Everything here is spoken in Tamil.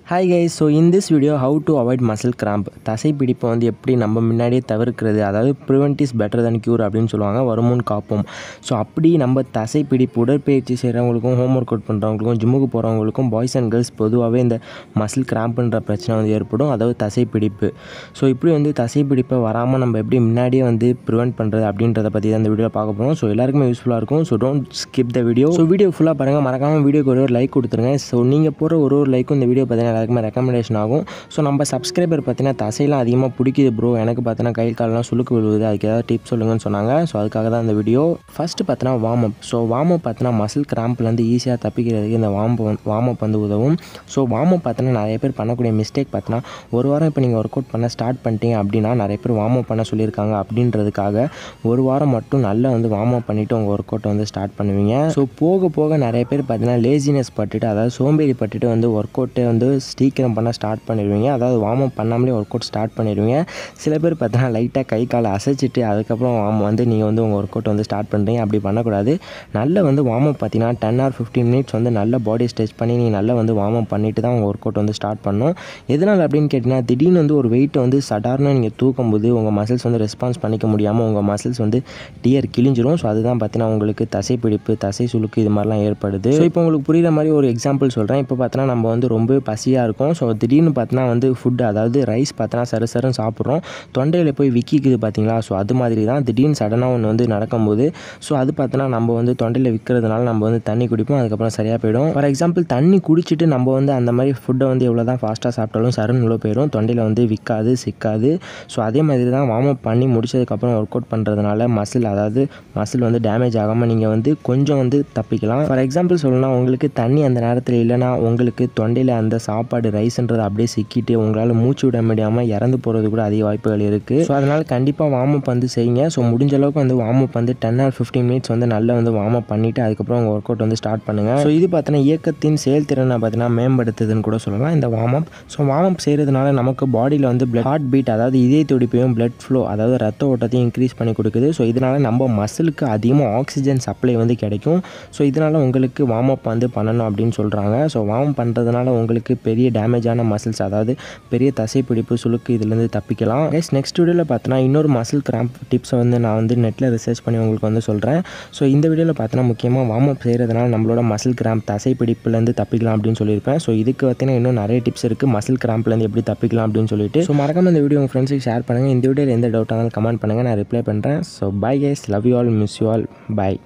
hi guys so in this video how to avoid muscle cramp தசை பிடிப்பை வந்து எப்படி நம்ம முன்னாடியே தவிர்க்கிறது அதாவது prevent is better than cure அப்படின்னு சொல்லுவாங்க வருமுன் காப்போம் ஸோ அப்படி நம்ம தசை பிடிப்பு உடற்பயிற்சி செய்கிறவங்களுக்கும் ஹோம் ஒர்க் அவுட் பண்ணுறவங்களுக்கும் ஜிம்முக்கு போகிறவங்களுக்கும் பாய்ஸ் அண்ட் கேர்ள்ஸ் பொதுவாகவே இந்த மசில் கிராம்ப்ன்ற பிரச்சனை வந்து ஏற்படும் அதாவது தசை பிடிப்பு ஸோ இப்படி வந்து தசை பிடிப்பை வராமல் நம்ம எப்படி முன்னாடியே வந்து ப்ரிவென்ட் பண்ணுறது அப்படின்றத பற்றி தான் இந்த வீடியோவில் பார்க்க போகிறோம் ஸோ எல்லாருக்குமே யூஸ்ஃபுல்லாக இருக்கும் so don't skip the video so video ஃபுல்லாக பாருங்கள் மறக்காமல் வீடியோக்கு ஒரு ஒரு லைக் கொடுத்துருங்க ஸோ நீங்கள் போகிற ஒரு ஒரு லைக்கும் இந்த வீடியோ பார்த்தீங்கன்னா எல்லாருக்குமே ரெக்கமெண்டேஷன் ஆகும் ஸோ நம்ம சப்ஸ்கிரைபர் பார்த்தீங்கன்னா தசையெல்லாம் அதிகமாக பிடிக்குது ப்ரோ எனக்கு பார்த்தீங்கன்னா கை காலெலாம் சுளுக்கு விழுவுது அதுக்கு ஏதாவது டிப்ஸ் சொல்லுங்கன்னு சொன்னாங்க ஸோ அதுக்காக தான் இந்த வீடியோ ஃபஸ்ட்டு பார்த்தீங்கன்னா warm up so warm up பார்த்தீங்கன்னா மசில் கிராம்ப்லேருந்து ஈஸியாக தப்பிக்கிறதுக்கு இந்த வார்ம் வார்ம் அப் வந்து உதவும் ஸோ வார்ம் அப் பார்த்தீங்கன்னா நிறைய பேர் பண்ணக்கூடிய மிஸ்டேக் பார்த்தீங்கன்னா ஒரு வாரம் இப்போ நீங்கள் ஒர்க் அவுட் பண்ண ஸ்டார்ட் பண்ணிட்டீங்க அப்படின்னா நிறைய பேர் வார்ம் அப் பண்ண சொல்லியிருக்காங்க அப்படின்றதுக்காக ஒரு வாரம் மட்டும் நல்லா வந்து வார்ம் அப் பண்ணிவிட்டு உங்கள் ஒர்க் அவுட் வந்து ஸ்டார்ட் பண்ணுவீங்க ஸோ போக போக நிறைய பேர் பார்த்தீங்கன்னா லேசினஸ் பட்டுட்டு அதாவது சோம்பேறி பட்டுட்டு வந்து ஒர்க் அவுட்டை வந்து சீக்கிரம் பண்ண ஸ்டார்ட் பண்ணிடுவீங்க அதாவது வார்ம் அப் பண்ணாமலே ஒர்க் அவுட் ஸ்டார்ட் பண்ணிடுவீங்க சில பேர் பார்த்தீங்கன்னா லைட்டாக கை காலை அசைச்சிட்டு அதுக்கப்புறம் வார்ம் வந்து நீங்கள் வந்து உங்கள் ஒர்க் அவுட் வந்து ஸ்டார்ட் பண்ணுறீங்க அப்படி பண்ணக்கூடாது நல்ல வந்து வார்ம் அப் பார்த்தீங்கன்னா டென் ஆர் ஃபிஃப்டீன் மினிட்ஸ் வந்து நல்ல பாடி ஸ்ட்ரெச் பண்ணி நீங்கள் நல்லா வந்து வார்ம் அப் பண்ணிட்டு தான் உங்கள் ஒர்க் அவுட் வந்து ஸ்டார்ட் பண்ணணும் எதனால் அப்படின்னு கேட்டிங்கன்னா திடீர்னு வந்து ஒரு வெயிட்டை வந்து சடார்னு நீங்கள் தூக்கும்போது உங்கள் மசில்ஸ் வந்து ரெஸ்பான்ஸ் பண்ணிக்க முடியாமல் உங்கள் மசில்ஸ் வந்து டியர் கிழிஞ்சிரும் ஸோ அதுதான் பார்த்தீங்கன்னா உங்களுக்கு தசை பிடிப்பு தசை சுளுக்கு இது மாதிரிலாம் ஏற்படுது ஸோ இப்போ உங்களுக்கு புரியுற மாதிரி ஒரு எக்ஸாம்பிள் சொல்கிறேன் இப்போ பார்த்தீங்கன்னா நம்ம வந்து ரொம்ப பசியாக இருக்கும் ஸோ திடீர்னு பார்த்தீங்கன்னா வந்து ஃபுட் அதாவது ரைஸ் பார்த்தீங்கன்னா சரு சருன்னு சாப்பிட்றோம் தொண்டையில் போய் விக்கிக்குது பார்த்தீங்களா ஸோ அது மாதிரி தான் திடீர்னு சடனாக ஒன்று வந்து நடக்கும்போது ஸோ அது பார்த்தீங்கன்னா நம்ம வந்து தொண்டையில் விற்கிறதுனால நம்ம வந்து தண்ணி குடிப்போம் அதுக்கப்புறம் சரியாக போயிடும் ஃபார் எக்ஸாம்பிள் தண்ணி குடிச்சிட்டு நம்ம வந்து அந்த மாதிரி ஃபுட்டை வந்து எவ்வளோ தான் ஃபாஸ்ட்டாக சாப்பிட்டாலும் சருன்னு உள்ள போயிடும் தொண்டையில் வந்து விற்காது சிக்காது ஸோ அதே மாதிரி தான் வார்ம் அப் பண்ணி முடிச்சதுக்கப்புறம் ஒர்க் அவுட் பண்ணுறதுனால மசில் அதாவது மசில் வந்து டேமேஜ் ஆகாமல் நீங்கள் வந்து கொஞ்சம் வந்து தப்பிக்கலாம் ஃபார் எக்ஸாம்பிள் சொல்லணும்னா உங்களுக்கு தண்ணி அந்த நேரத்தில் இல்லைன்னா உங்களுக்கு தொண்டையில் அந்த சாப்பாடு ரைஸ்ன்றது அப்படியே சிக்கிட்டு உங்களால் மூச்சு விட முடியாமல் இறந்து போகிறது கூட அதிக வாய்ப்புகள் இருக்குது ஸோ அதனால் கண்டிப்பாக வார்ம் அப் வந்து செய்யுங்க ஸோ முடிஞ்ச அளவுக்கு வந்து வார்ம் அப் வந்து டென் ஆர் ஃபிஃப்டீன் மினிட்ஸ் வந்து நல்லா வந்து வார்ம் அப் பண்ணிவிட்டு அதுக்கப்புறம் உங்கள் ஒர்க் அவுட் வந்து ஸ்டார்ட் பண்ணுங்கள் ஸோ இது பார்த்தீங்கன்னா இயக்கத்தின் செயல்திறனை பார்த்தீங்கன்னா மேம்படுத்துதுன்னு கூட சொல்லலாம் இந்த warm up so warm up செய்கிறதுனால நமக்கு பாடியில் வந்து பிளட் ஹார்ட் பீட் அதாவது இதய துடிப்பையும் பிளட் ஃப்ளோ அதாவது ரத்த ஓட்டத்தையும் இன்க்ரீஸ் பண்ணி கொடுக்குது ஸோ இதனால் நம்ம மசிலுக்கு அதிகமாக ஆக்சிஜன் சப்ளை வந்து கிடைக்கும் ஸோ இதனால் உங்களுக்கு வார்ம் அப் வந்து பண்ணணும் அப்படின்னு சொல்கிறாங்க ஸோ வார்ம் பண்ணுறதுனால உங்களுக்கு பெரிய டேமேஜான மசில்ஸ் அதாவது பெரிய தசைப்பிடிப்பு சுளுக்கு இதுலேருந்து தப்பிக்கலாம் கைஸ் நெக்ஸ்ட் வீடியோவில் பார்த்தோன்னா இன்னொரு மசில் கிராம்ப் டிப்ஸை வந்து நான் வந்து நெட்டில் ரிசர்ச் பண்ணி உங்களுக்கு வந்து சொல்கிறேன் ஸோ இந்த வீடியோவில் பார்த்தோன்னா முக்கியமாக வார்ம் அப் செய்கிறதுனால நம்மளோட மசில் கிராம்ப் தசைப்பிடிப்புலேருந்து தப்பிக்கலாம் அப்படின்னு சொல்லியிருப்பேன் ஸோ இதுக்கு பார்த்தீங்கன்னா இன்னும் நிறைய டிப்ஸ் இருக்குது மசில் கிராம்ப்லேருந்து எப்படி தப்பிக்கலாம் அப்படின்னு சொல்லிட்டு ஸோ மறக்காம இந்த வீடியோ உங்கள் ஃப்ரெண்ட்ஸுக்கு ஷேர் பண்ணுங்கள் இந்த வீடியோவில் எந்த டவுட்டாக இருந்தாலும் கமெண்ட் பண்ணுங்கள் நான் ரிப்ளை பண்ணுறேன் so bye guys love you all miss you all by